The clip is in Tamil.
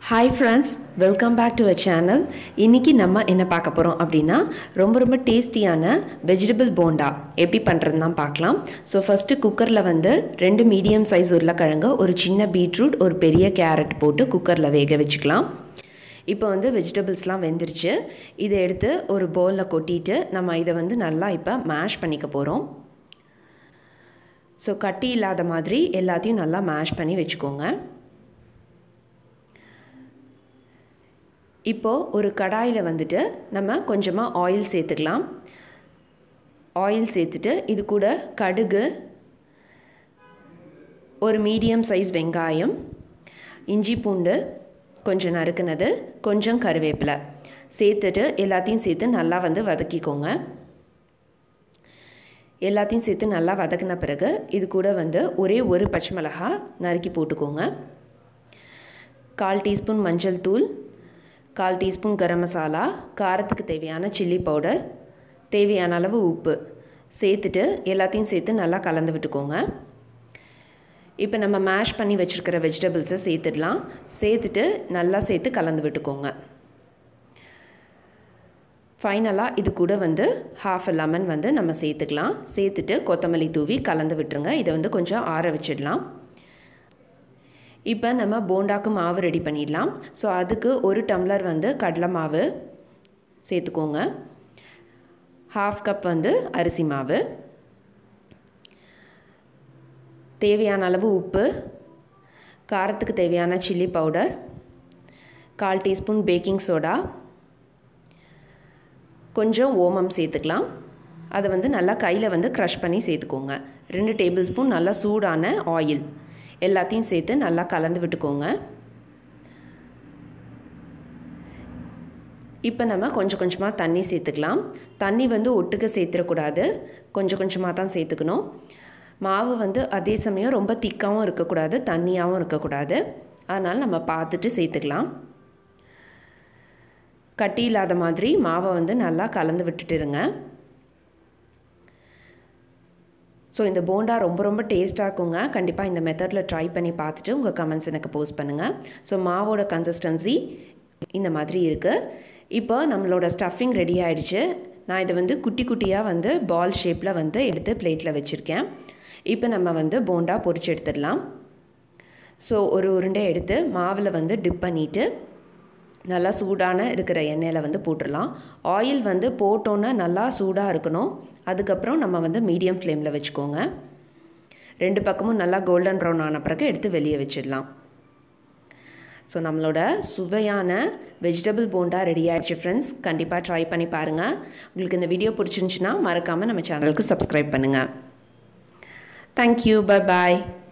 hi friends welcome back to a channel இன்றைக்கி நம்ம என்ன பார்க்க போகிறோம் அப்படின்னா ரொம்ப ரொம்ப டேஸ்டியான வெஜிடபிள் போண்டா எப்படி பண்ணுறதுன்னு தான் பார்க்கலாம் ஸோ ஃபஸ்ட்டு குக்கரில் வந்து ரெண்டு மீடியம் சைஸ் உருளைக்கிழங்கு ஒரு சின்ன பீட்ரூட் ஒரு பெரிய கேரட் போட்டு குக்கரில் வேக வச்சுக்கலாம் இப்போ வந்து வெஜிடபிள்ஸ்லாம் வெந்துருச்சு இதை எடுத்து ஒரு பவுலில் கொட்டிட்டு நம்ம இதை வந்து நல்லா இப்போ மேஷ் பண்ணிக்க போகிறோம் ஸோ கட்டி இல்லாத மாதிரி எல்லாத்தையும் நல்லா மேஷ் பண்ணி வச்சுக்கோங்க இப்போது ஒரு கடாயில் வந்துட்டு நம்ம கொஞ்சமாக ஆயில் சேர்த்துக்கலாம் ஆயில் சேர்த்துட்டு இது கூட கடுகு ஒரு மீடியம் சைஸ் வெங்காயம் இஞ்சி பூண்டு கொஞ்சம் நறுக்குனது கொஞ்சம் கருவேப்பிலை சேர்த்துட்டு எல்லாத்தையும் சேர்த்து நல்லா வந்து வதக்கிக்கோங்க எல்லாத்தையும் சேர்த்து நல்லா வதக்கின பிறகு இது கூட வந்து ஒரே ஒரு பச்சை மிளகா நறுக்கி போட்டுக்கோங்க கால் டீஸ்பூன் மஞ்சள் தூள் கால் டீஸ்பூன் கரம் மசாலா காரத்துக்கு தேவையான சில்லி பவுடர் தேவையான அளவு உப்பு சேர்த்துட்டு எல்லாத்தையும் சேர்த்து நல்லா கலந்து விட்டுக்கோங்க இப்போ நம்ம மேஷ் பண்ணி வச்சுருக்கிற வெஜிடபிள்ஸை சேர்த்துடலாம் சேர்த்துட்டு நல்லா சேர்த்து கலந்து விட்டுக்கோங்க ஃபைனலாக இது கூட வந்து ஹாஃப் லெமன் வந்து நம்ம சேர்த்துக்கலாம் சேர்த்துட்டு கொத்தமல்லி தூவி கலந்து விட்டுருங்க இதை வந்து கொஞ்சம் ஆற வச்சிடலாம் இப்போ நம்ம போண்டாக்கு மாவு ரெடி பண்ணிடலாம் ஸோ அதுக்கு ஒரு டம்ளர் வந்து கடலை மாவு சேர்த்துக்கோங்க ஹாஃப் கப் வந்து அரிசி மாவு தேவையான அளவு உப்பு காரத்துக்கு தேவையான சில்லி பவுடர் கால் டீஸ்பூன் பேக்கிங் சோடா கொஞ்சம் ஓமம் சேர்த்துக்கலாம் அதை வந்து நல்லா கையில் வந்து க்ரஷ் பண்ணி சேர்த்துக்கோங்க ரெண்டு டேபிள் ஸ்பூன் நல்லா சூடான ஆயில் எல்லாத்தையும் சேர்த்து நல்லா கலந்து விட்டுக்கோங்க இப்போ நம்ம கொஞ்சம் கொஞ்சமாக தண்ணி சேர்த்துக்கலாம் தண்ணி வந்து ஒட்டுக்க சேர்த்துடக்கூடாது கொஞ்சம் கொஞ்சமாக தான் சேர்த்துக்கணும் மாவு வந்து அதே சமயம் ரொம்ப திக்காகவும் இருக்கக்கூடாது தண்ணியாகவும் இருக்கக்கூடாது அதனால் நம்ம பார்த்துட்டு சேர்த்துக்கலாம் கட்டி இல்லாத மாதிரி மாவை வந்து நல்லா கலந்து விட்டுட்டுருங்க ஸோ இந்த போண்டா ரொம்ப ரொம்ப டேஸ்ட்டாக இருக்குங்க கண்டிப்பாக இந்த மெத்தடில் ட்ரை பண்ணி பார்த்துட்டு உங்கள் கமெண்ட்ஸ் எனக்கு போஸ்ட் பண்ணுங்கள் ஸோ மாவோட கன்சிஸ்டன்சி இந்த மாதிரி இருக்குது இப்போ நம்மளோட ஸ்டஃபிங் ரெடி ஆகிடுச்சு நான் இதை வந்து குட்டி குட்டியாக வந்து பால் ஷேப்பில் வந்து எடுத்து பிளேட்டில் வச்சுருக்கேன் இப்போ நம்ம வந்து போண்டா பொரிச்சு எடுத்துடலாம் ஸோ ஒரு உருண்டை எடுத்து மாவில் வந்து டிப் பண்ணிவிட்டு நல்லா சூடான இருக்கிற எண்ணெயில் வந்து போட்டுடலாம் ஆயில் வந்து போட்டோன்னே நல்லா சூடாக இருக்கணும் அதுக்கப்புறம் நம்ம வந்து மீடியம் ஃப்ளேமில் வச்சுக்கோங்க ரெண்டு பக்கமும் நல்லா கோல்டன் ப்ரௌன் ஆன பிறகு எடுத்து வெளியே வச்சிடலாம் ஸோ நம்மளோட சுவையான வெஜிடபிள் போண்டா ரெடி ஆகிடுச்சு ஃப்ரெண்ட்ஸ் கண்டிப்பாக ட்ரை பண்ணி பாருங்கள் உங்களுக்கு இந்த வீடியோ பிடிச்சிருந்துச்சின்னா மறக்காமல் நம்ம சேனலுக்கு சப்ஸ்கிரைப் பண்ணுங்கள் தேங்க்யூ பை பாய்